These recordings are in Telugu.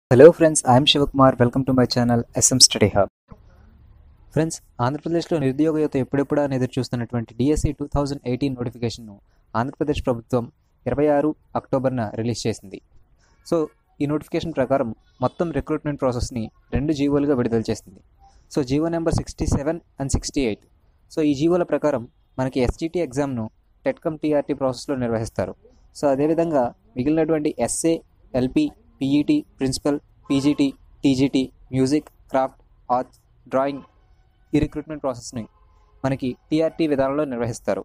hello friends I'm Shivakumar welcome to my channel SM study hub friends ఆంధ్రప్రదేశ్లో నిరుద్యోగ యువత ఎప్పుడెప్పుడా అని ఎదురు చూస్తున్నటువంటి డిఎస్సి టూ థౌజండ్ ఎయిటీన్ నోటిఫికేషన్ను ఆంధ్రప్రదేశ్ ప్రభుత్వం ఇరవై ఆరు అక్టోబర్న రిలీజ్ చేసింది సో ఈ నోటిఫికేషన్ ప్రకారం మొత్తం రిక్రూట్మెంట్ ప్రాసెస్ని రెండు జీవోలుగా విడుదల చేసింది so GO number sixty seven and sixty eight so ఈ జీవోల ప్రకారం మనకి ఎస్జిటి ఎగ్జామ్ను టెట్కమ్ టీఆర్టీ ప్రాసెస్లో నిర్వహిస్తారు సో అదేవిధంగా మిగిలినటువంటి SA LP PET principal PGT TGT music craft arts drawing ఈ రిక్రూట్మెంట్ ప్రాసెస్ని మనకి టీఆర్టీ విధానంలో నిర్వహిస్తారు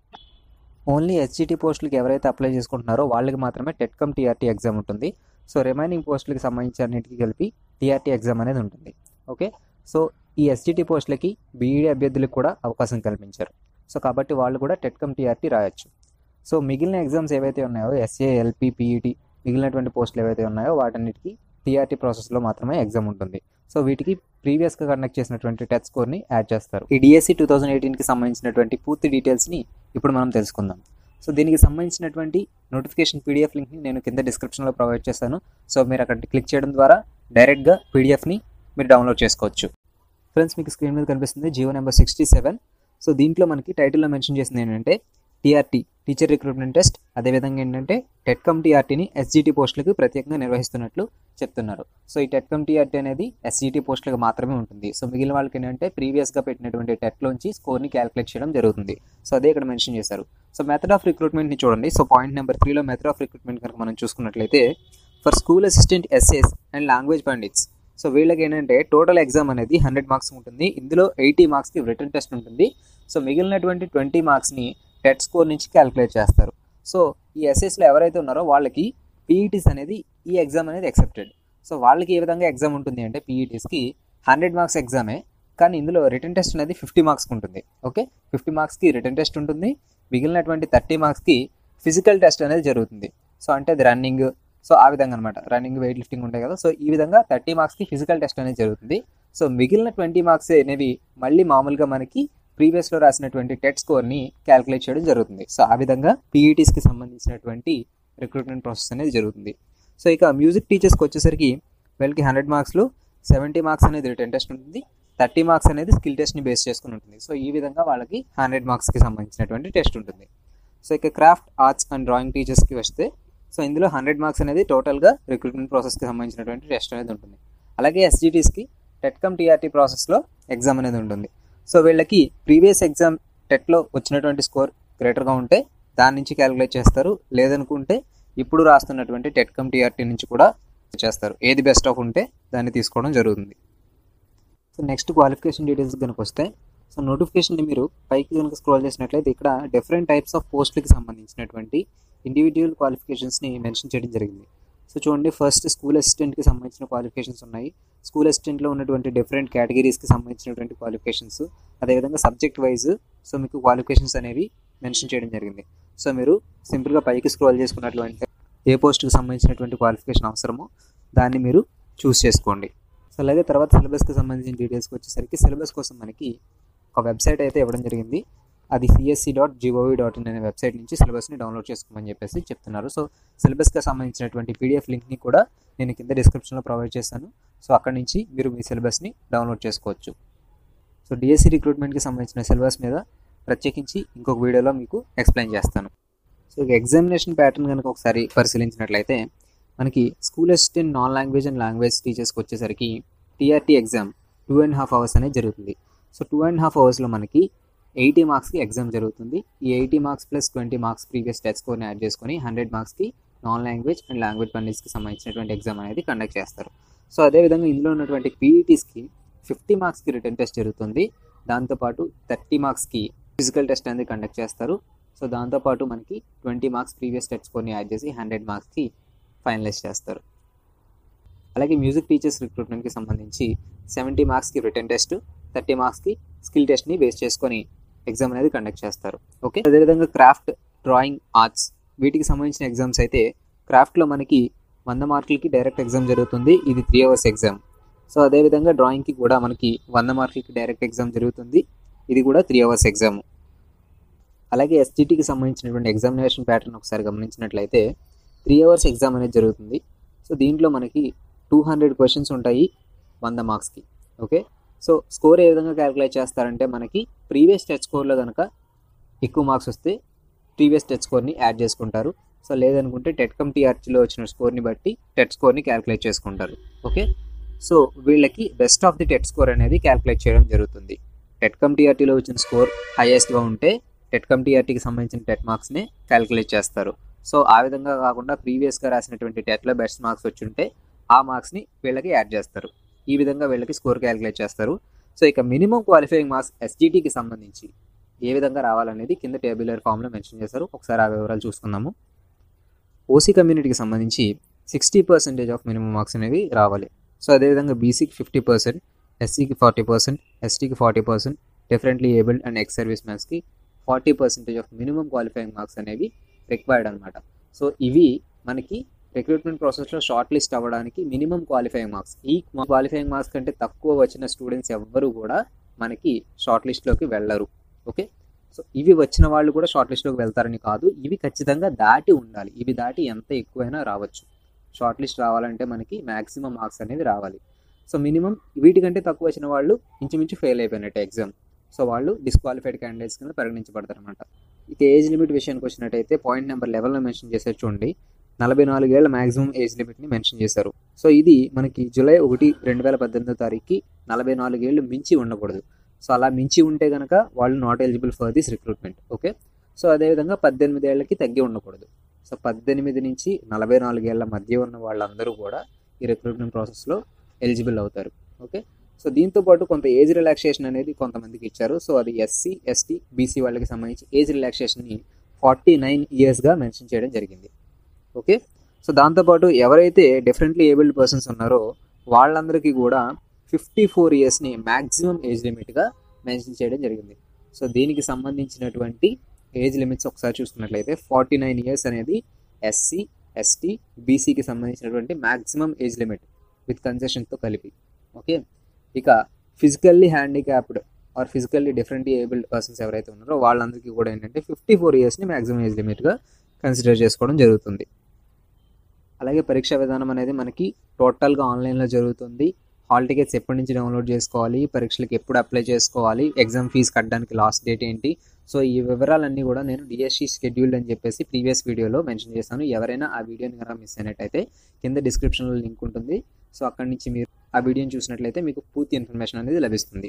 ఓన్లీ ఎస్జిటి పోస్టులకి ఎవరైతే అప్లై చేసుకుంటున్నారో వాళ్ళకి మాత్రమే టెట్కమ్ టీఆర్టీ ఎగ్జామ్ ఉంటుంది సో రిమైనింగ్ పోస్టులకి సంబంధించి అన్నిటికీ కలిపి టీఆర్టీ ఎగ్జామ్ అనేది ఉంటుంది ఓకే సో ఈ ఎస్జిటి పోస్టులకి బీఈడీ అభ్యర్థులకు కూడా అవకాశం కల్పించారు సో కాబట్టి వాళ్ళు కూడా టెట్కమ్ టీఆర్టీ రాయొచ్చు సో మిగిలిన ఎగ్జామ్స్ ఏవైతే ఉన్నాయో ఎస్ఏ ఎల్పి పీఈటీ మిగిలినటువంటి పోస్టులు ఏవైతే ఉన్నాయో వాటన్నిటికీ టీఆర్టీ ప్రాసెస్లో మాత్రమే ఎగ్జామ్ ఉంటుంది సో వీటికి ప్రీవియస్గా కండక్ట్ చేసినటువంటి టెస్ట్ స్కోర్ని యాడ్ చేస్తారు ఈ డిఎస్సి టూ థౌజండ్ ఎయిటీన్కి సంబంధించినటువంటి పూర్తి డీటెయిల్స్ని ఇప్పుడు మనం తెలుసుకుందాం సో దీనికి సంబంధించినటువంటి నోటిఫికేషన్ పీడిఎఫ్ లింక్ని నేను కింద డిస్క్రిప్షన్లో ప్రొవైడ్ చేస్తాను సో మీరు అక్కడ క్లిక్ చేయడం ద్వారా డైరెక్ట్గా పీడిఎఫ్ని మీరు డౌన్లోడ్ చేసుకోవచ్చు ఫ్రెండ్స్ మీకు స్క్రీన్ మీద కనిపిస్తుంది GO number sixty seven so దీంట్లో మనకి టైటిల్లో మెన్షన్ చేసింది ఏంటంటే టీఆర్టీ టీచర్ రిక్రూట్మెంట్ టెస్ట్ అదేవిధంగా ఏంటంటే టెట్కమ్ టీఆర్టీని ఎస్జిటి పోస్టులకు ప్రత్యేకంగా నిర్వహిస్తున్నట్లు చెప్తున్నారు సో ఈ టెట్కమ్ టీఆర్టీ అనేది ఎస్జిటి పోస్టులకు మాత్రమే ఉంటుంది సో మిగిలిన వాళ్ళకి ఏంటంటే ప్రీవియస్గా పెట్టినటువంటి టెట్లోంచి స్కోర్ని క్యాలిక్యులేట్ చేయడం జరుగుతుంది సో అదే ఇక్కడ మెన్షన్ చేశారు సో మెథడ్ ఆఫ్ రిక్రూట్మెంట్ని చూడండి సో పాయింట్ నెంబర్ త్రీలో మెథడ్ ఆఫ్ రిక్రూట్మెంట్ కనుక మనం చూసుకున్నట్లయితే for school assistant SS and language pandits so వీళ్ళకి ఏంటంటే టోటల్ ఎగ్జామ్ అనేది హండ్రెడ్ మార్క్స్ ఉంటుంది ఇందులో ఎయిటీ మార్క్స్కి రిటర్న్ టెస్ట్ ఉంటుంది సో మిగిలినటువంటి ట్వంటీ మార్క్స్ని టెట్ స్కోర్ నుంచి క్యాలిక్యులేట్ చేస్తారు సో ఈ ఎస్ఎస్లో ఎవరైతే ఉన్నారో వాళ్ళకి పీఈటీస్ అనేది ఈ ఎగ్జామ్ అనేది ఎక్సెప్టెడ్ సో వాళ్ళకి ఏ విధంగా ఎగ్జామ్ ఉంటుంది అంటే పీఈటీస్కి హండ్రెడ్ మార్క్స్ ఎగ్జామే కానీ ఇందులో రిటర్న్ టెస్ట్ అనేది ఫిఫ్టీ మార్క్స్కి ఉంటుంది ఓకే ఫిఫ్టీ మార్క్స్కి రిటర్న్ టెస్ట్ ఉంటుంది మిగిలినటువంటి థర్టీ మార్క్స్కి ఫిజికల్ టెస్ట్ అనేది జరుగుతుంది సో అంటే అది రన్నింగ్ సో ఆ విధంగా అనమాట రన్నింగ్ వెయిట్ లిఫ్టింగ్ ఉంటాయి కదా సో ఈ విధంగా థర్టీ మార్క్స్కి ఫిజికల్ టెస్ట్ అనేది జరుగుతుంది సో మిగిలిన ట్వంటీ మార్క్స్ అనేవి మళ్ళీ మామూలుగా మనకి ప్రీవియస్లో రాసినటువంటి టెట్ స్కోర్ని క్యాలిక్యులేట్ చేయడం జరుగుతుంది సో ఆ విధంగా పీఈటీస్కి సంబంధించినటువంటి రిక్రూట్మెంట్ ప్రాసెస్ అనేది జరుగుతుంది సో ఇక మ్యూజిక్ టీచర్స్కి వచ్చేసరికి వీళ్ళకి హండ్రెడ్ మార్క్స్లో సెవెంటీ మార్క్స్ అనేది రిటర్న్ టెస్ట్ ఉంటుంది థర్టీ మార్క్స్ అనేది స్కిల్ టెస్ట్ని బేస్ చేసుకుని ఉంటుంది సో ఈ విధంగా వాళ్ళకి హండ్రెడ్ మార్క్స్కి సంబంధించినటువంటి టెస్ట్ ఉంటుంది సో ఇక క్రాఫ్ట్ ఆర్ట్స్ అండ్ డ్రాయింగ్ టీచర్స్కి వస్తే సో ఇందులో హండ్రెడ్ మార్క్స్ అనేది టోటల్గా రిక్రూట్మెంట్ ప్రాసెస్కి సంబంధించినటువంటి టెస్ట్ అనేది ఉంటుంది అలాగే ఎస్జిటీస్కి టెట్కమ్ టీఆర్టీ ప్రాసెస్లో ఎగ్జామ్ అనేది ఉంటుంది సో వీళ్ళకి ప్రీవియస్ ఎగ్జామ్ టెట్లో వచ్చినటువంటి స్కోర్ గ్రేటర్గా ఉంటే దాని నుంచి క్యాలిక్యులేట్ చేస్తారు లేదనుకుంటే ఇప్పుడు రాస్తున్నటువంటి టెట్కమ్ టీఆర్టీ నుంచి కూడా చేస్తారు ఏది బెస్ట్ ఆఫ్ ఉంటే దాన్ని తీసుకోవడం జరుగుతుంది సో నెక్స్ట్ క్వాలిఫికేషన్ డీటెయిల్స్ కనుక వస్తే సో నోటిఫికేషన్ని మీరు పైకి కనుక స్క్రోల్ చేసినట్లయితే ఇక్కడ డిఫరెంట్ టైప్స్ ఆఫ్ పోస్టులకి సంబంధించినటువంటి ఇండివిజువల్ క్వాలిఫికేషన్స్ని మెన్షన్ చేయడం జరిగింది సో చూడండి ఫస్ట్ స్కూల్ అసిస్టెంట్కి సంబంధించిన క్వాలిఫికేషన్స్ ఉన్నాయి స్కూల్ అసిస్టెంట్లో ఉన్నటువంటి డిఫరెంట్ కేటగిరీస్కి సంబంధించినటువంటి క్వాలిఫికేషన్స్ అదేవిధంగా సబ్జెక్ట్ వైజ్ సో మీకు క్వాలిఫికేషన్స్ అనేవి మెన్షన్ చేయడం జరిగింది సో మీరు సింపుల్గా పైకి స్క్రోల్ చేసుకున్నట్లయితే ఏ పోస్ట్కి సంబంధించినటువంటి క్వాలిఫికేషన్ అవసరమో దాన్ని మీరు చూస్ చేసుకోండి సో అలాగే తర్వాత సిలబస్కి సంబంధించిన డీటెయిల్స్కి వచ్చేసరికి సిలబస్ కోసం మనకి ఒక వెబ్సైట్ అయితే ఇవ్వడం జరిగింది అది CSC dot GOV dot in అనే వెబ్సైట్ నుంచి సిలబస్ని డౌన్లోడ్ చేసుకోమని చెప్పేసి చెప్తున్నారు సో సిలబస్కి సంబంధించినటువంటి పీడిఎఫ్ లింక్ని కూడా నేను కింద డిస్క్రిప్షన్లో ప్రొవైడ్ చేస్తాను సో అక్కడ నుంచి మీరు మీ సిలబస్ని డౌన్లోడ్ చేసుకోవచ్చు సో డిఎస్సి రిక్రూట్మెంట్కి సంబంధించిన సిలబస్ మీద ప్రత్యేకించి ఇంకొక వీడియోలో మీకు ఎక్స్ప్లెయిన్ చేస్తాను సో ఇక ఎగ్జామినేషన్ ప్యాటర్న్ కనుక ఒకసారి పరిశీలించినట్లయితే మనకి school assistant non language and language టీచర్స్కి వచ్చేసరికి TRT exam two and half hours అనేది జరుగుతుంది సో టూ అండ్ హాఫ్ అవర్స్లో మనకి ఎయిటీ మార్క్స్కి ఎగ్జామ్ జరుగుతుంది ఈ eighty marks plus twenty marks previous test స్కోర్ని యాడ్ చేసుకొని హండ్రెడ్ మార్క్స్కి నాన్ లాంగ్వేజ్ అండ్ లాంగ్వేజ్ పండిట్స్కి సంబంధించినటువంటి ఎగ్జామ్ అనేది కండక్ట్ చేస్తారు సో అదేవిధంగా ఇందులో ఉన్నటువంటి పీఈటీస్కి ఫిఫ్టీ మార్క్స్కి రిటర్న్ టెస్ట్ జరుగుతుంది దాంతోపాటు థర్టీ మార్క్స్కి ఫిజికల్ టెస్ట్ అనేది కండక్ట్ చేస్తారు సో దాంతోపాటు మనకి ట్వంటీ మార్క్స్ ప్రీవియస్ టెస్ట్ స్కోర్ని యాడ్ చేసి హండ్రెడ్ మార్క్స్కి ఫైనలైజ్ చేస్తారు అలాగే మ్యూజిక్ టీచర్స్ రిక్రూట్మెంట్కి సంబంధించి సెవెంటీ మార్క్స్కి రిటర్న్ టెస్ట్ థర్టీ మార్క్స్కి స్కిల్ టెస్ట్ని బేస్ చేసుకొని ఎగ్జామ్ అనేది కండక్ట్ చేస్తారు ఓకే అదేవిధంగా క్రాఫ్ట్ డ్రాయింగ్ ఆర్ట్స్ వీటికి సంబంధించిన ఎగ్జామ్స్ అయితే క్రాఫ్ట్లో మనకి వంద మార్కులకి డైరెక్ట్ ఎగ్జామ్ జరుగుతుంది ఇది త్రీ అవర్స్ ఎగ్జామ్ సో అదేవిధంగా డ్రాయింగ్కి కూడా మనకి వంద మార్కులకి డైరెక్ట్ ఎగ్జామ్ జరుగుతుంది ఇది కూడా త్రీ అవర్స్ ఎగ్జామ్ అలాగే ఎస్జిటికి సంబంధించినటువంటి ఎగ్జామినేషన్ ప్యాటర్న్ ఒకసారి గమనించినట్లయితే త్రీ అవర్స్ ఎగ్జామ్ అనేది జరుగుతుంది సో దీంట్లో మనకి టూ హండ్రెడ్ క్వశ్చన్స్ ఉంటాయి వంద మార్క్స్కి ఓకే సో స్కోర్ ఏ విధంగా క్యాలిక్యులేట్ చేస్తారంటే మనకి ప్రీవియస్ టెస్ట్ స్కోర్లో కనుక ఎక్కువ మార్క్స్ వస్తే ప్రీవియస్ టెస్ట్ స్కోర్ని యాడ్ చేసుకుంటారు సో లేదనుకుంటే టెట్కమ్ టీఆర్టీలో వచ్చిన స్కోర్ని బట్టి టెట్ స్కోర్ని క్యాలిక్యులేట్ చేసుకుంటారు ఓకే సో వీళ్ళకి best of the TET score అనేది క్యాలిక్యులేట్ చేయడం జరుగుతుంది టెట్కమ్ టీఆర్టీలో వచ్చిన స్కోర్ హైయెస్ట్గా ఉంటే టెట్కమ్ టీఆర్టీకి సంబంధించిన టెట్ మార్క్స్ని క్యాలిక్యులేట్ చేస్తారు సో ఆ విధంగా కాకుండా ప్రీవియస్గా రాసినటువంటి టెట్లో బెస్ట్ మార్క్స్ వచ్చి ఉంటే ఆ మార్క్స్ని వీళ్ళకి యాడ్ చేస్తారు ఈ విధంగా వీళ్ళకి స్కోర్ క్యాలిక్యులేట్ చేస్తారు సో ఇక మినిమం క్వాలిఫైయింగ్ మార్క్స్ ఎస్జిటికి సంబంధించి ఏ విధంగా రావాలనేది కింద టేబులర్ ఫామ్లో మెన్షన్ చేశారు ఒకసారి ఆ వివరాలు చూసుకుందాము ఓసీ కమ్యూనిటీకి సంబంధించి sixty percentage of minimum marks అనేవి రావాలి సో అదేవిధంగా బీసీకి ఫిఫ్టీ పర్సెంట్ ఎస్సీకి ఫార్టీ పర్సెంట్ ఎస్టీకి forty percent differently abled and ex service మ్యాన్స్కి forty percentage of minimum qualifying marks అనేవి రిక్వైర్డ్ అనమాట సో ఇవి మనకి రిక్రూట్మెంట్ ప్రాసెస్లో షార్ట్ లిస్ట్ అవ్వడానికి మినిమం క్వాలిఫైయింగ్ మార్క్స్ ఈ క్వాలిఫైయింగ్ మార్క్స్ కంటే తక్కువ వచ్చిన స్టూడెంట్స్ ఎవ్వరు కూడా మనకి షార్ట్ లిస్ట్లోకి వెళ్ళరు ఓకే సో ఇవి వచ్చిన వాళ్ళు కూడా షార్ట్ లిస్ట్లోకి వెళ్తారని కాదు ఇవి ఖచ్చితంగా దాటి ఉండాలి ఇవి దాటి ఎంత ఎక్కువైనా రావచ్చు షార్ట్ లిస్ట్ రావాలంటే మనకి మ్యాక్సిమం మార్క్స్ అనేది రావాలి సో మినిమం వీటికంటే తక్కువ వచ్చిన వాళ్ళు ఇంచుమించు ఫెయిల్ అయిపోయినట్టు ఎగ్జామ్ సో వాళ్ళు డిస్క్వాలిఫైడ్ క్యాండిడేట్స్ కింద పరిగణించబడతారు అనమాట ఇక ఏజ్ లిమిట్ విషయానికి వచ్చినట్టయితే పాయింట్ నెంబర్ లెవెల్లో మెన్షన్ చేశారు చూడండి నలభై నాలుగేళ్ల మాక్సిమం ఏజ్ లిమిట్ని మెన్షన్ చేశారు సో ఇది మనకి జూలై ఒకటి రెండు వేల పద్దెనిమిదో తారీఖుకి నలభై నాలుగేళ్ళు మించి ఉండకూడదు సో అలా మించి ఉంటే కనుక వాళ్ళు not eligible for this recruitment okay so అదేవిధంగా పద్దెనిమిది ఏళ్ళకి తగ్గి ఉండకూడదు సో పద్దెనిమిది నుంచి నలభై నాలుగేళ్ల మధ్య ఉన్న వాళ్ళందరూ కూడా ఈ రిక్రూట్మెంట్ ప్రాసెస్లో ఎలిజిబుల్ అవుతారు ఓకే సో దీంతో పాటు కొంత ఏజ్ రిలాక్సేషన్ అనేది కొంతమందికి ఇచ్చారు సో అది ఎస్సీ ఎస్టీ బీసీ వాళ్ళకి సంబంధించి ఏజ్ రిలాక్సేషన్ని ఫార్టీ నైన్ ఇయర్స్గా మెన్షన్ చేయడం జరిగింది ఓకే సో దాంతోపాటు ఎవరైతే డిఫరెంట్లీ ఏబుల్డ్ పర్సన్స్ ఉన్నారో వాళ్ళందరికీ కూడా ఫిఫ్టీ ఫోర్ ఇయర్స్ని మ్యాక్సిమం ఏజ్ లిమిట్గా మెన్షన్ చేయడం జరిగింది సో దీనికి సంబంధించినటువంటి ఏజ్ లిమిట్స్ ఒకసారి చూసుకున్నట్లయితే ఫార్టీ నైన్ ఇయర్స్ అనేది ఎస్సీ ఎస్టీ బీసీకి సంబంధించినటువంటి మ్యాక్సిమం ఏజ్ లిమిట్ విత్ కన్సెషన్తో కలిపి ఓకే ఇక physically handicapped or physically differently abled persons ఎవరైతే ఉన్నారో వాళ్ళందరికీ కూడా ఏంటంటే ఫిఫ్టీ ఫోర్ ఇయర్స్ని మ్యాక్సిమం ఏజ్ లిమిట్గా కన్సిడర్ చేసుకోవడం జరుగుతుంది అలాగే పరీక్షా విధానం అనేది మనకి టోటల్గా ఆన్లైన్లో జరుగుతుంది హాల్ టికెట్స్ ఎప్పటి నుంచి డౌన్లోడ్ చేసుకోవాలి పరీక్షలకు ఎప్పుడు అప్లై చేసుకోవాలి ఎగ్జామ్ ఫీజు కట్టడానికి లాస్ట్ డేట్ ఏంటి సో ఈ వివరాలన్నీ కూడా నేను డిఎస్సి షెడ్యూల్ అని చెప్పేసి ప్రీవియస్ వీడియోలో మెన్షన్ చేశాను ఎవరైనా ఆ వీడియోని కనుక మిస్ అయినట్టయితే కింద డిస్క్రిప్షన్లో లింక్ ఉంటుంది సో అక్కడి నుంచి మీరు ఆ వీడియోని చూసినట్లయితే మీకు పూర్తి ఇన్ఫర్మేషన్ అనేది లభిస్తుంది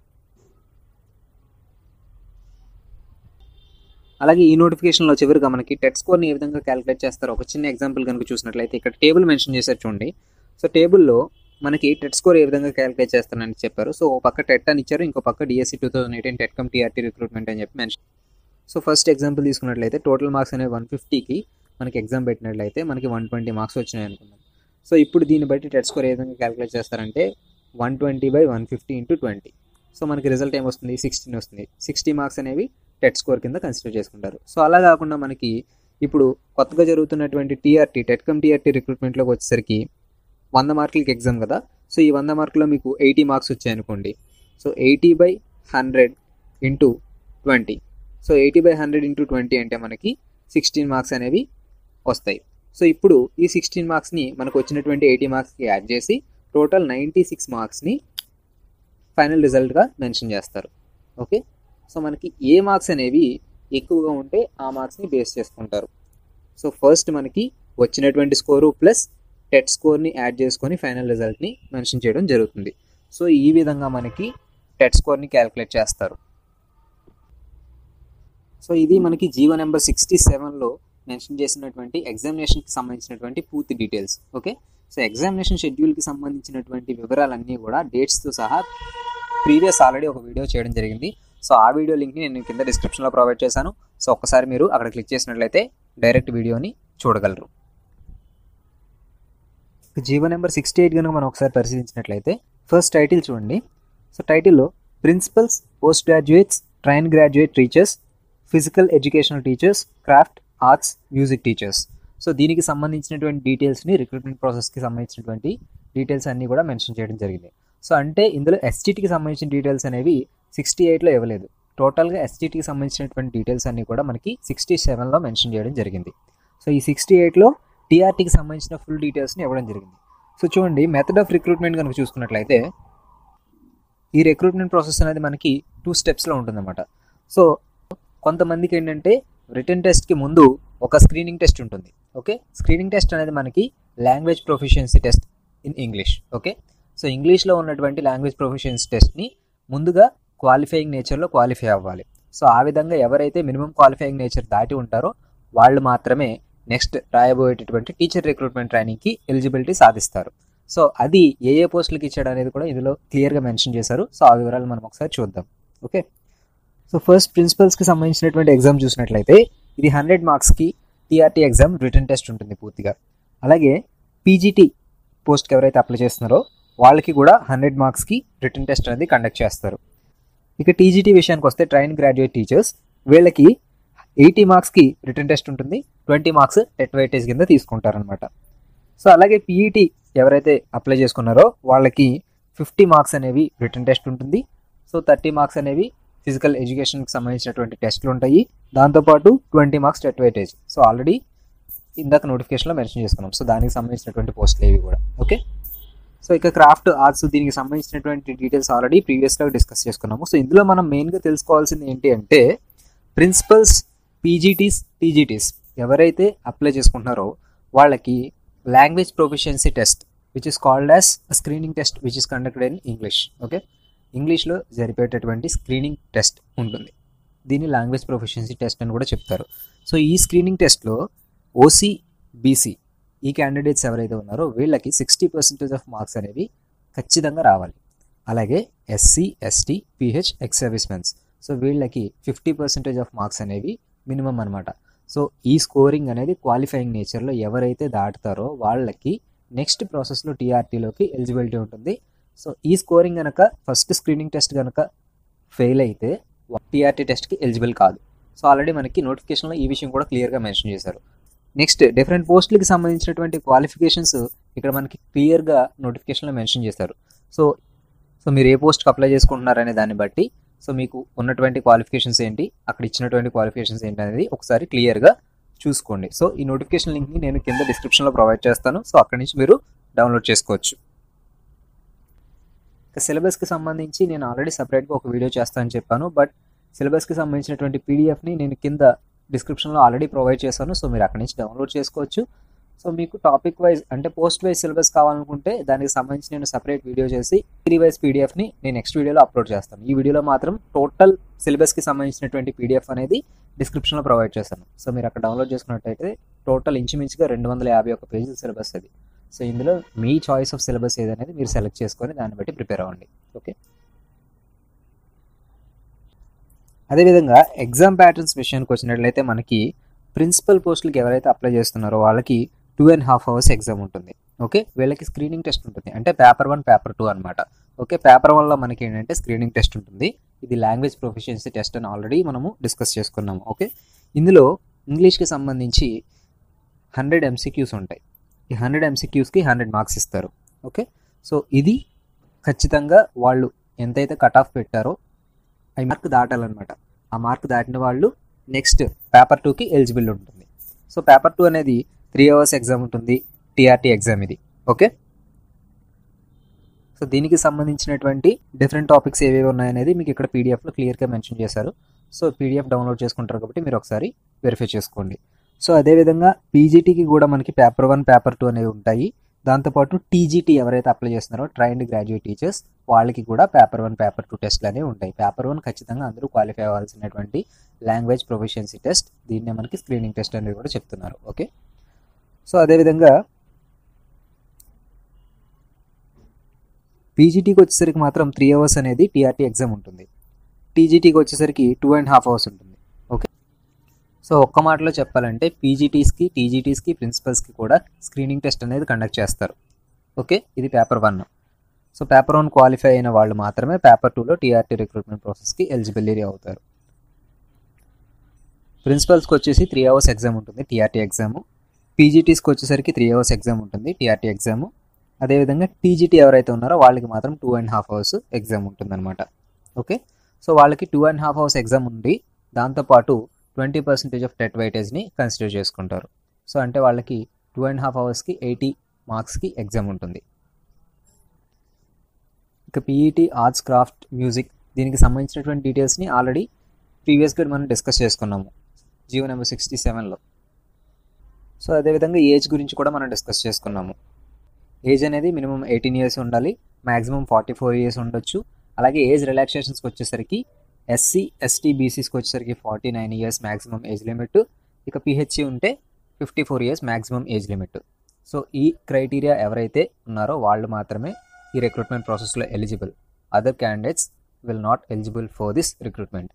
అలాగే ఈ నోటిఫికేషన్లో చివరిగా మనకి టెట్ స్కోర్ని ఏ విధంగా క్యాలిక్యులేట్ చేస్తారో ఒక చిన్న ఎగ్జాంపుల్ కనుక చూసినట్లయితే ఇక్కడ టేబుల్ మెన్షన్ చేశారు చూడండి సో టేబుల్లో మనకి టెట్ స్కోర్ ఏ విధంగా క్యాలిక్యులేట్ చేస్తారని చెప్పారు సో ఒక పక్క టెట్ అని ఇచ్చారు ఇంకో పక్క DSC two thousand eighteen TET cum TRT recruitment అని చెప్పి మెన్షన్ సో ఫస్ట్ ఎగ్జాంపుల్ తీసుకున్నట్లయితే టోటల్ మార్క్స్ అనేవి వన్ ఫిఫ్టీకి మనకి ఎగ్జామ్ పెట్టినట్లయితే మనకి వన్ ట్వంటీ మార్క్స్ వచ్చినాయి అనుకుందాం సో ఇప్పుడు దీన్ని బట్టి టెట్ స్కోర్ ఏ విధంగా క్యాలిక్యులేట్ చేస్తారంటే one twenty by one fifty into twenty so మనకి రిజల్ట్ ఏమొస్తుంది సిక్స్టీన్ వస్తుంది సిక్స్టీ మార్క్స్ అనేవి టెట్ స్కోర్ కింద కన్సిడర్ చేసుకుంటారు సో అలా కాకుండా మనకి ఇప్పుడు కొత్తగా జరుగుతున్నటువంటి టీఆర్టీ టెట్కమ్ టీఆర్టీ రిక్రూట్మెంట్లోకి వచ్చేసరికి వంద మార్కులకి ఎగ్జామ్ కదా సో ఈ వంద మార్కులో మీకు ఎయిటీ మార్క్స్ వచ్చాయి అనుకోండి so eighty by hundred into twenty so eighty by hundred into twenty అంటే మనకి సిక్స్టీన్ మార్క్స్ అనేవి వస్తాయి సో ఇప్పుడు ఈ సిక్స్టీన్ మార్క్స్ని మనకు వచ్చినటువంటి ఎయిటీ మార్క్స్కి యాడ్ చేసి టోటల్ నైంటీ సిక్స్ మార్క్స్ని ఫైనల్ రిజల్ట్గా మెన్షన్ చేస్తారు ఓకే సో మనకి ఏ మార్క్స్ అనేవి ఎక్కువగా ఉంటే ఆ మార్క్స్ని బేస్ చేసుకుంటారు సో ఫస్ట్ మనకి వచ్చినటువంటి స్కోరు ప్లస్ టెట్ స్కోర్ని యాడ్ చేసుకొని ఫైనల్ రిజల్ట్ని మెన్షన్ చేయడం జరుగుతుంది సో ఈ విధంగా మనకి టెట్ స్కోర్ని క్యాలిక్యులేట్ చేస్తారు సో ఇది మనకి జీవో నెంబర్ సిక్స్టీ సెవెన్లో మెన్షన్ చేసినటువంటి ఎగ్జామినేషన్కి సంబంధించినటువంటి పూర్తి డీటెయిల్స్ ఓకే సో ఎగ్జామినేషన్ షెడ్యూల్కి సంబంధించినటువంటి వివరాలన్నీ కూడా డేట్స్తో సహా ప్రీవియస్ ఆల్రెడీ ఒక వీడియో చేయడం జరిగింది సో ఆ వీడియో లింక్ని నేను కింద డిస్క్రిప్షన్లో ప్రొవైడ్ చేశాను సో ఒక్కసారి మీరు అక్కడ క్లిక్ చేసినట్లయితే డైరెక్ట్ వీడియోని చూడగలరు జీవో నెంబర్ సిక్స్టీ ఎయిట్ కనుక మనం ఒకసారి పరిశీలించినట్లయితే ఫస్ట్ టైటిల్ చూడండి సో టైటిల్లో principals post graduates train graduate teachers physical educational teachers craft arts music teachers so దీనికి సంబంధించినటువంటి డీటెయిల్స్ని రిక్రూట్మెంట్ ప్రాసెస్కి సంబంధించినటువంటి డీటెయిల్స్ అన్నీ కూడా మెన్షన్ చేయడం జరిగింది సో అంటే ఇందులో ఎస్టీటీకి సంబంధించిన డీటెయిల్స్ అనేవి సిక్స్టీ ఎయిట్లో ఇవ్వలేదు టోటల్గా ఎస్టీటీకి సంబంధించినటువంటి డీటెయిల్స్ అన్నీ కూడా మనకి సిక్స్టీ సెవెన్లో మెన్షన్ చేయడం జరిగింది సో ఈ సిక్స్టీ ఎయిట్లో టీఆర్టీకి సంబంధించిన ఫుల్ డీటెయిల్స్ని ఇవ్వడం జరిగింది సో చూడండి మెథడ్ ఆఫ్ రిక్రూట్మెంట్ కనుక చూసుకున్నట్లయితే ఈ రిక్రూట్మెంట్ ప్రాసెస్ అనేది మనకి టూ స్టెప్స్లో ఉంటుందన్నమాట సో కొంతమందికి ఏంటంటే రిటర్న్ టెస్ట్కి ముందు ఒక స్క్రీనింగ్ టెస్ట్ ఉంటుంది ఓకే స్క్రీనింగ్ టెస్ట్ అనేది మనకి language proficiency test in English okay so ఇంగ్లీష్లో ఉన్నటువంటి లాంగ్వేజ్ ప్రొఫిషియన్సీ టెస్ట్ని ముందుగా క్వాలిఫైయింగ్ నేచర్లో క్వాలిఫై అవ్వాలి సో ఆ విధంగా ఎవరైతే మినిమం క్వాలిఫైయింగ్ నేచర్ దాటి ఉంటారో వాళ్ళు మాత్రమే నెక్స్ట్ రాయబోయేటటువంటి టీచర్ రిక్రూట్మెంట్ ట్రైనింగ్కి ఎలిజిబిలిటీ సాధిస్తారు సో అది ఏ ఏ పోస్టులకి ఇచ్చాడు అనేది కూడా ఇందులో క్లియర్గా మెన్షన్ చేశారు సో ఆ వివరాలు మనం ఒకసారి చూద్దాం ఓకే సో ఫస్ట్ ప్రిన్సిపల్స్కి సంబంధించినటువంటి ఎగ్జామ్ చూసినట్లయితే ఇది హండ్రెడ్ మార్క్స్కి టీఆర్టీ ఎగ్జామ్ రిటర్న్ టెస్ట్ ఉంటుంది పూర్తిగా అలాగే పీజీటీ పోస్ట్కి ఎవరైతే అప్లై చేస్తున్నారో వాళ్ళకి కూడా హండ్రెడ్ మార్క్స్కి రిటర్న్ టెస్ట్ అనేది కండక్ట్ చేస్తారు ఇక టీజీటీ విషయానికి వస్తే ట్రైన్ గ్రాడ్యుయేట్ టీచర్స్ వీళ్ళకి ఎయిటీ మార్క్స్కి రిటర్న్ టెస్ట్ ఉంటుంది ట్వంటీ మార్క్స్ టెట్ వెయిటేజ్ కింద తీసుకుంటారనమాట సో అలాగే పీఈటీ ఎవరైతే అప్లై చేసుకున్నారో వాళ్ళకి ఫిఫ్టీ మార్క్స్ అనేవి రిటర్న్ టెస్ట్ ఉంటుంది సో థర్టీ మార్క్స్ అనేవి ఫిజికల్ ఎడ్యుకేషన్కి సంబంధించినటువంటి టెస్ట్లు ఉంటాయి దాంతోపాటు twenty marks TET weightage so already ఇందాక నోటిఫికేషన్లో మెన్షన్ చేసుకున్నాం సో దానికి సంబంధించినటువంటి పోస్టులు ఏవి కూడా ఓకే సో ఇక క్రాఫ్ట్ ఆర్ట్స్ దీనికి సంబంధించినటువంటి డీటెయిల్స్ ఆల్రెడీ ప్రీవియస్గా డిస్కస్ చేసుకున్నాము సో ఇందులో మనం మెయిన్గా తెలుసుకోవాల్సింది ఏంటి అంటే ప్రిన్సిపల్స్ పీజీటీస్ టీజీటీస్ ఎవరైతే అప్లై చేసుకుంటున్నారో వాళ్ళకి language proficiency test which is called as screening test which is conducted in English okay ఇంగ్లీష్లో జరిపేటటువంటి స్క్రీనింగ్ టెస్ట్ ఉంటుంది దీన్ని లాంగ్వేజ్ ప్రొఫిషియన్సీ టెస్ట్ అని కూడా చెప్తారు సో ఈ స్క్రీనింగ్ టెస్ట్లో ఓసీ బీసీ ఈ క్యాండిడేట్స్ ఎవరైతే ఉన్నారో వీళ్ళకి సిక్స్టీ పర్సెంటేజ్ ఆఫ్ మార్క్స్ అనేవి ఖచ్చితంగా రావాలి అలాగే SC ST PH ex service mens so వీళ్ళకి ఫిఫ్టీ పర్సెంటేజ్ ఆఫ్ మార్క్స్ అనేవి మినిమం అనమాట సో ఈ స్కోరింగ్ అనేది క్వాలిఫైయింగ్ నేచర్లో ఎవరైతే దాటుతారో వాళ్ళకి నెక్స్ట్ ప్రాసెస్లో టీఆర్టీలోకి ఎలిజిబిలిటీ ఉంటుంది సో ఈ స్కోరింగ్ కనుక ఫస్ట్ స్క్రీనింగ్ టెస్ట్ కనుక ఫెయిల్ అయితే టీఆర్టీ టెస్ట్కి ఎలిజిబుల్ కాదు సో ఆల్రెడీ మనకి నోటిఫికేషన్లో ఈ విషయం కూడా క్లియర్గా మెన్షన్ చేశారు నెక్స్ట్ డిఫరెంట్ పోస్టులకి సంబంధించినటువంటి క్వాలిఫికేషన్స్ ఇక్కడ మనకి క్లియర్గా నోటిఫికేషన్లో మెన్షన్ చేశారు సో సో మీరు ఏ పోస్ట్కి అప్లై చేసుకుంటున్నారనే దాన్ని బట్టి సో మీకు ఉన్నటువంటి క్వాలిఫికేషన్స్ ఏంటి అక్కడ ఇచ్చినటువంటి క్వాలిఫికేషన్స్ ఏంటి అనేది ఒకసారి క్లియర్గా చూసుకోండి సో ఈ నోటిఫికేషన్ లింక్ని నేను కింద డిస్క్రిప్షన్లో ప్రొవైడ్ చేస్తాను సో అక్కడి నుంచి మీరు డౌన్లోడ్ చేసుకోవచ్చు ఇక సిలబస్కి సంబంధించి నేను ఆల్రెడీ సపరేట్గా ఒక వీడియో చేస్తానని చెప్పాను బట్ సిలబస్కి సంబంధించినటువంటి పీడిఎఫ్ని నేను కింద డిస్క్రిప్షన్లో ఆల్రెడీ ప్రొవైడ్ చేశాను సో మీరు అక్కడి నుంచి డౌన్లోడ్ చేసుకోవచ్చు సో మీకు టాపిక్ వైజ్ అంటే పోస్ట్ వైజ్ సిలబస్ కావాలనుకుంటే దానికి సంబంధించి నేను సపరేట్ వీడియో చేసి త్రీ వైజ్ పీడిఎఫ్ని నేను నెక్స్ట్ వీడియోలో అప్లోడ్ చేస్తాను ఈ వీడియోలో మాత్రం టోటల్ సిలబస్కి సంబంధించినటువంటి పీడిఎఫ్ అనేది డిస్క్రిప్షన్లో ప్రొవైడ్ చేశాను సో మీరు అక్కడ డౌన్లోడ్ చేసుకున్నట్టయితే టోటల్ ఇంచుమించుగా రెండు వందల యాభై ఒక పేజీల సిలబస్ అది సో ఇందులో మీ చాయిస్ ఆఫ్ సిలబస్ ఏదనేది మీరు సెలెక్ట్ చేసుకొని దాన్ని బట్టి ప్రిపేర్ అవ్వండి ఓకే అదేవిధంగా ఎగ్జామ్ ప్యాటర్న్స్ విషయానికి వచ్చినట్లయితే మనకి ప్రిన్సిపల్ పోస్టులకి ఎవరైతే అప్లై చేస్తున్నారో వాళ్ళకి two and half hours exam ఉంటుంది ఓకే వీళ్ళకి స్క్రీనింగ్ టెస్ట్ ఉంటుంది అంటే పేపర్ వన్ పేపర్ టూ అనమాట ఓకే పేపర్ వన్లో మనకి ఏంటంటే స్క్రీనింగ్ టెస్ట్ ఉంటుంది ఇది లాంగ్వేజ్ ప్రొఫిషియన్సీ టెస్ట్ అని ఆల్రెడీ మనము డిస్కస్ చేసుకున్నాము ఓకే ఇందులో ఇంగ్లీష్కి సంబంధించి హండ్రెడ్ ఎంసీక్యూస్ ఉంటాయి ఈ హండ్రెడ్ ఎంసీక్యూస్కి హండ్రెడ్ మార్క్స్ ఇస్తారు ఓకే సో ఇది ఖచ్చితంగా వాళ్ళు ఎంతైతే కట్ ఆఫ్ పెట్టారో ఆ మార్క్ దాటాలన్నమాట ఆ మార్క్ దాటిన వాళ్ళు నెక్స్ట్ పేపర్ టూకి ఎలిజిబుల్ ఉంటుంది సో పేపర్ టూ అనేది త్రీ అవర్స్ ఎగ్జామ్ ఉంటుంది టీఆర్టీ ఎగ్జామ్ ఇది ఓకే సో దీనికి సంబంధించినటువంటి డిఫరెంట్ టాపిక్స్ ఏవేవి ఉన్నాయనేది మీకు ఇక్కడ పీడిఎఫ్లో క్లియర్గా మెన్షన్ చేశారు సో పీడిఎఫ్ డౌన్లోడ్ చేసుకుంటారు కాబట్టి మీరు ఒకసారి వెరిఫై చేసుకోండి సో అదేవిధంగా పీజీటీకి కూడా మనకి పేపర్ వన్ పేపర్ టూ అనేవి ఉంటాయి దాంతోపాటు టీజీటీ ఎవరైతే అప్లై చేస్తున్నారో ట్రైన్డ్ గ్రాడ్యుయేట్ టీచర్స్ వాళ్ళకి కూడా పేపర్ వన్ పేపర్ టూ టెస్ట్లు అనేవి ఉంటాయి పేపర్ వన్ ఖచ్చితంగా అందరూ క్వాలిఫై అవ్వాల్సినటువంటి లాంగ్వేజ్ ప్రొఫిషియన్సీ టెస్ట్ దీన్నే మనకి స్క్రీనింగ్ టెస్ట్ అనేది కూడా చెప్తున్నారు ఓకే సో అదేవిధంగా పీజీటీకి వచ్చేసరికి మాత్రం త్రీ అవర్స్ అనేది టీఆర్టీ ఎగ్జామ్ ఉంటుంది టీజీటీకి వచ్చేసరికి టూ అండ్ హాఫ్ అవర్స్ ఉంటుంది ఓకే సో ఒక్క మాటలో చెప్పాలంటే పీజీటీస్కి టీజీటీస్కి ప్రిన్సిపల్స్కి కూడా స్క్రీనింగ్ టెస్ట్ అనేది కండక్ట్ చేస్తారు ఓకే ఇది paper one so paper one qualify అయిన వాళ్ళు మాత్రమే పేపర్ టూలో టీఆర్టీ రిక్రూట్మెంట్ ప్రాసెస్కి ఎలిజిబిలిటీ అవుతారు ప్రిన్సిపల్స్కి వచ్చేసి త్రీ అవర్స్ ఎగ్జామ్ ఉంటుంది టీఆర్టీ ఎగ్జాము పీజీటీస్కి వచ్చేసరికి త్రీ అవర్స్ ఎగ్జామ్ ఉంటుంది టీఆర్టీ ఎగ్జాము అదేవిధంగా టీజీటీ ఎవరైతే ఉన్నారో వాళ్ళకి మాత్రం two and half hours exam ఉంటుందన్నమాట ఓకే సో వాళ్ళకి two and half hours exam ఉంది దాంతోపాటు ట్వంటీ పర్సెంటేజ్ ఆఫ్ టెట్ వెయిటేజ్ని కన్సిడర్ చేసుకుంటారు సో అంటే వాళ్ళకి టూ అండ్ హాఫ్ అవర్స్కి ఎయిటీ మార్క్స్కి ఎగ్జామ్ ఉంటుంది ఇక పీఈటీ ఆర్ట్స్ క్రాఫ్ట్ మ్యూజిక్ దీనికి సంబంధించినటువంటి డీటెయిల్స్ని ఆల్రెడీ ప్రీవియస్గా మనం డిస్కస్ చేసుకున్నాము జియో నెంబర్ సిక్స్టీ సెవెన్లో సో అదేవిధంగా ఏజ్ గురించి కూడా మనం డిస్కస్ చేసుకున్నాము ఏజ్ అనేది మినిమం ఎయిటీన్ ఇయర్స్ ఉండాలి మ్యాక్సిమం ఫార్టీ ఫోర్ ఇయర్స్ ఉండొచ్చు అలాగే ఏజ్ రిలాక్సేషన్స్కి వచ్చేసరికి ఎస్సీ ఎస్టీ బీసీస్కి వచ్చేసరికి forty nine years maximum age limit ఇక పిహెచ్సి ఉంటే fifty four years maximum age limit so ఈ క్రైటీరియా ఎవరైతే ఉన్నారో వాళ్ళు మాత్రమే ఈ రిక్రూట్మెంట్ ప్రాసెస్లో eligible other candidates will not eligible for this recruitment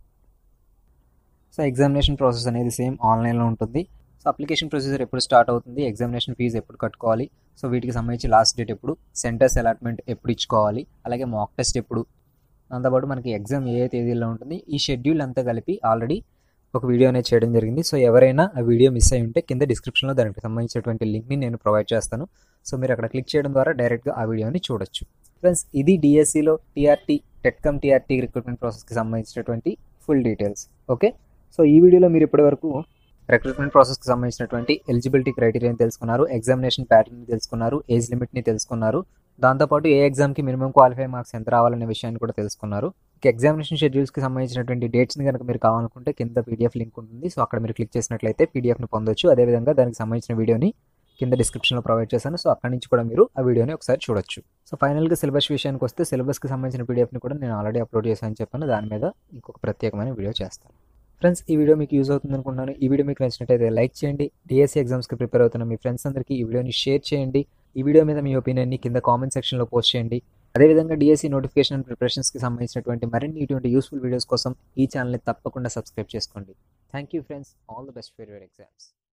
so examination process అనేది సేమ్ ఆన్లైన్లో ఉంటుంది సో అప్లికేషన్ ప్రొసీజర్ ఎప్పుడు స్టార్ట్ అవుతుంది ఎగ్జామినేషన్ ఫీజు ఎప్పుడు కట్టుకోవాలి సో వీటికి సంబంధించి లాస్ట్ డేట్ ఎప్పుడు సెంటర్స్ అలాట్మెంట్ ఎప్పుడు ఇచ్చుకోవాలి అలాగే మాక్ టెస్ట్ ఎప్పుడు దాంతోపాటు మనకి ఎగ్జామ్ ఏ ఏ తేదీలో ఉంటుంది ఈ షెడ్యూల్ అంతా కలిపి ఆల్రెడీ ఒక వీడియో అనేది చేయడం జరిగింది సో ఎవరైనా ఆ వీడియో మిస్ అయి ఉంటే కింద డిస్క్రిప్షన్లో దానికి సంబంధించినటువంటి లింక్ని నేను ప్రొవైడ్ చేస్తాను సో మీరు అక్కడ క్లిక్ చేయడం ద్వారా డైరెక్ట్గా ఆ వీడియోని చూడొచ్చు ఫ్రెండ్స్ ఇది డిఎస్సిలో టీఆర్టీ టెట్కమ్ టీఆర్టీ రిక్రూట్మెంట్ ప్రాసెస్కి సంబంధించినటువంటి ఫుల్ డీటెయిల్స్ ఓకే సో ఈ వీడియోలో మీరు ఇప్పటివరకు రిక్రూట్మెంట్ ప్రాసెస్కి సంబంధించినటువంటి ఎలిజిబిలిటీ క్రైటీరియాని తెలుసుకున్నారు ఎగ్జామినేషన్ ప్యాటర్న్ తెలుసుకున్నారు ఏజ్ లిమిట్ని తెలుసుకున్నారు దాంతోపాటు ఏ ఎగ్జామ్కి మినిమం క్వాలిఫై మార్క్స్ ఎంత రావాలనే విషయాన్ని కూడా తెలుసుకున్నారు ఇక ఎగ్జామినేషన్ షెడ్యూల్స్కి సంబంధించినటువంటి డేట్స్ని కనుక మీరు కావాలనుకుంటే కింద పీడిఎఫ్ లింక్ ఉంటుంది సో అక్కడ మీరు క్లిక్ చేసినట్లయితే పీడిఎఫ్ని పొందొచ్చు అదేవిధంగా దానికి సంబంధించిన వీడియోని కింద డిస్క్రిప్షన్లో ప్రొవైడ్ చేశాను సో అక్కడి నుంచి కూడా మీరు ఆ వీడియోని ఒకసారి చూడొచ్చు సో ఫైనల్గా సిలబస్ విషయానికి వస్తే సిలబస్కి సంబంధించిన పీడిఎఫ్ని కూడా నేను ఆల్రెడీ అప్లోడ్ చేశాను చెప్పాను దాని మీద ఇంకొక ప్రత్యేకమైన వీడియో చేస్తాను ఫ్రెండ్స్ ఈ వీడియో మీకు యూజ్ అవుతుంది అనుకుంటున్నాను ఈ వీడియో మీకు నచ్చినట్టయితే లైక్ చేయండి డిఎస్సీ ఎగ్జామ్స్కి ప్రిపేర్ అవుతున్న మీ ఫ్రెండ్స్ అందరికీ ఈ వీడియోని షేర్ చేయండి ఈ వీడియో మీద మీ ఒపీనియన్ని కింద కామెంట్ సెక్షన్లో పోస్ట్ చేయండి అదేవిధంగా డిఎస్సీ నోటిఫికేషన్ అండ్ ప్రిపరేషన్స్కి సంబంధించినటువంటి మరిన్ని ఇటువంటి యూస్ఫుల్ వీడియోస్ కోసం ఈ ఛానల్ని తప్పకుండా సబ్స్క్రైబ్ చేసుకోండి thank you friends all the best for your exams